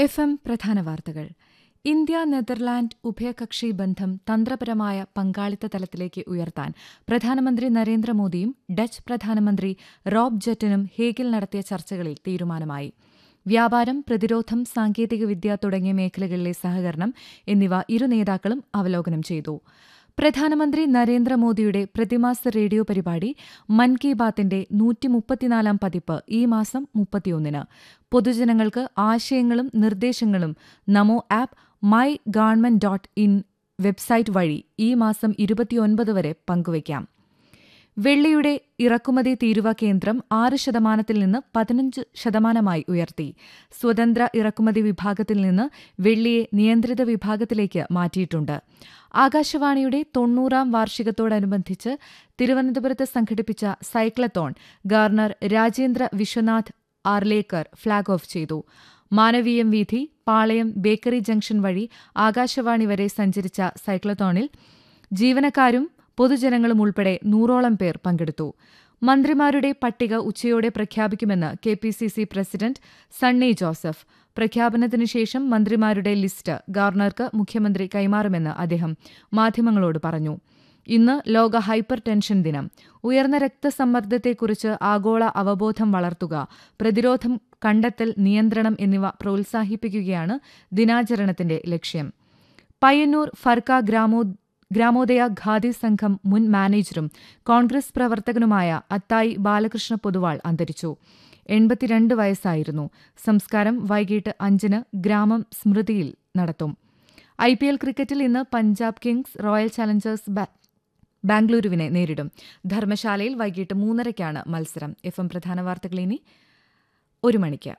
F M പ്രധാന വാർത്തകൾ India Netherland ഉഭയകക്ഷി ബന്ധം തന്ത്രപരമായ പങ്കാളിത്ത തലത്തിലേക്ക് ഉയർത്താൻ പ്രധാനമന്ത്രി നരേന്ദ്രമോദിയും ഡച്ച് പ്രധാനമന്ത്രി റോബ് ജെറ്റനും ഹേഗിൽ നടത്തിയ ചർച്ചകളിൽ തീരുമാനമായി വ്യാപാരം പ്രതിരോധം സാങ്കേതികവിദ്യ തുടങ്ങിയ മേഖലകളിലെ സഹകരണം എന്നിവ ഇരു നേതാക്കളും അവലോകനം ചെയ്തു പ്രധാനമന്ത്രി നരേന്ദ്രമോദിയുടെ പ്രതിമാസ റേഡിയോ പരിപാടി മൻ കി ബാത്തിന്റെ നൂറ്റിമുപ്പത്തിനാലാം പതിപ്പ് ഈ മാസം മുപ്പത്തിയൊന്നിന് പൊതുജനങ്ങൾക്ക് ആശയങ്ങളും നിർദ്ദേശങ്ങളും Namo app my government dot in website വഴി ഈ മാസം ഇരുപത്തിയൊൻപത് വരെ പങ്കുവയ്ക്കാം വെള്ളിയുടെ ഇറക്കുമതി തീരുവ കേന്ദ്രം ആറ് ശതമാനത്തിൽ നിന്ന് പതിനഞ്ച് ശതമാനമായി ഉയർത്തി സ്വതന്ത്ര ഇറക്കുമതി വിഭാഗത്തിൽ നിന്ന് വെള്ളിയെ നിയന്ത്രിത വിഭാഗത്തിലേക്ക് മാറ്റിയിട്ടുണ്ട് ആകാശവാണിയുടെ തൊണ്ണൂറാം വാർഷികത്തോടനുബന്ധിച്ച് തിരുവനന്തപുരത്ത് സംഘടിപ്പിച്ച cyclothon governor Rajendra Vishwanath Arlekar flag off ചെയ്തു മാനവീയം വീഥി പാളയം ബേക്കറി ജംഗ്ഷൻ വഴി ആകാശവാണി വരെ സഞ്ചരിച്ച സൈക്ലത്തോണിൽ ജീവനക്കാരും പൊതുജനങ്ങളും ഉൾപ്പെടെ നൂറോളം പേർ പങ്കെടുത്തു മന്ത്രിമാരുടെ പട്ടിക ഉച്ചയോടെ പ്രഖ്യാപിക്കുമെന്ന് K P C C president Sunny Joseph പ്രഖ്യാപനത്തിനു ശേഷം മന്ത്രിമാരുടെ ലിസ്റ്റ് ഗവർണർക്ക് മുഖ്യമന്ത്രി കൈമാറുമെന്ന് അദ്ദേഹം മാധ്യമങ്ങളോട് പറഞ്ഞു ഇന്ന് ലോക ഹൈപ്പർ ടെൻഷൻ ദിനം ഉയർന്ന രക്തസമ്മർദ്ദത്തെക്കുറിച്ച് ആഗോള അവബോധം വളർത്തുക പ്രതിരോധം കണ്ടെത്തൽ നിയന്ത്രണം എന്നിവ പ്രോത്സാഹിപ്പിക്കുകയാണ് ദിനാചരണത്തിന്റെ ലക്ഷ്യം പയ്യന്നൂർ ഫർക്ക ഗ്രാമോ ഗ്രാമോദയ ഖാദി സംഘം മുൻ മാനേജരും കോൺഗ്രസ് പ്രവർത്തകനുമായ അത്തായി ബാലകൃഷ്ണ പൊതുവാൾ അന്തരിച്ചു എൺപത്തിരണ്ട് വയസ്സായിരുന്നു സംസ്കാരം വൈകിട്ട് അഞ്ചിന് ഗ്രാമം സ്മൃതിയിൽ നടത്തും ഐ പി എൽ ക്രിക്കറ്റിൽ ഇന്ന് പഞ്ചാബ് കിങ്സ് റോയൽ ചലഞ്ചേഴ്സ് ബാംഗ്ലൂരുവിനെ നേരിടും ധർമ്മശാലയിൽ വൈകിട്ട് മൂന്നരയ്ക്കാണ് മത്സരം എഫ് എം പ്രധാന വാർത്തകൾ ഇനി ഒരു മണിക്ക്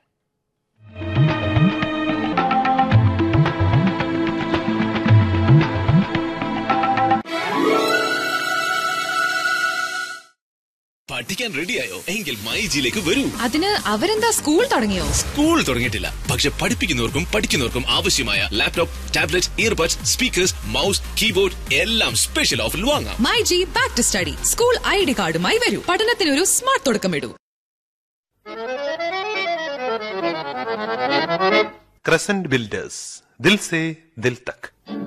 പഠിക്കാൻ റെഡിയായോ എങ്കിൽ മൈജിയിലേക്ക് വരൂ അതിന് അവരെന്താ സ്കൂൾ തുടങ്ങിയോ സ്കൂൾ തുടങ്ങിയിട്ടില്ല പക്ഷെ പഠിപ്പിക്കുന്നവർക്കും പഠിക്കുന്നവർക്കും ആവശ്യമായ laptop tablet earbuds speakers mouse keyboard എല്ലാം സ്പെഷ്യൽ ഓഫറിൽ വാങ്ങാം my G back to study school I D കാർഡുമായി വരൂ പഠനത്തിനൊരു സ്മാർട്ട് തുടക്കമിടൂ Crescent Builders. दिल से दिल तक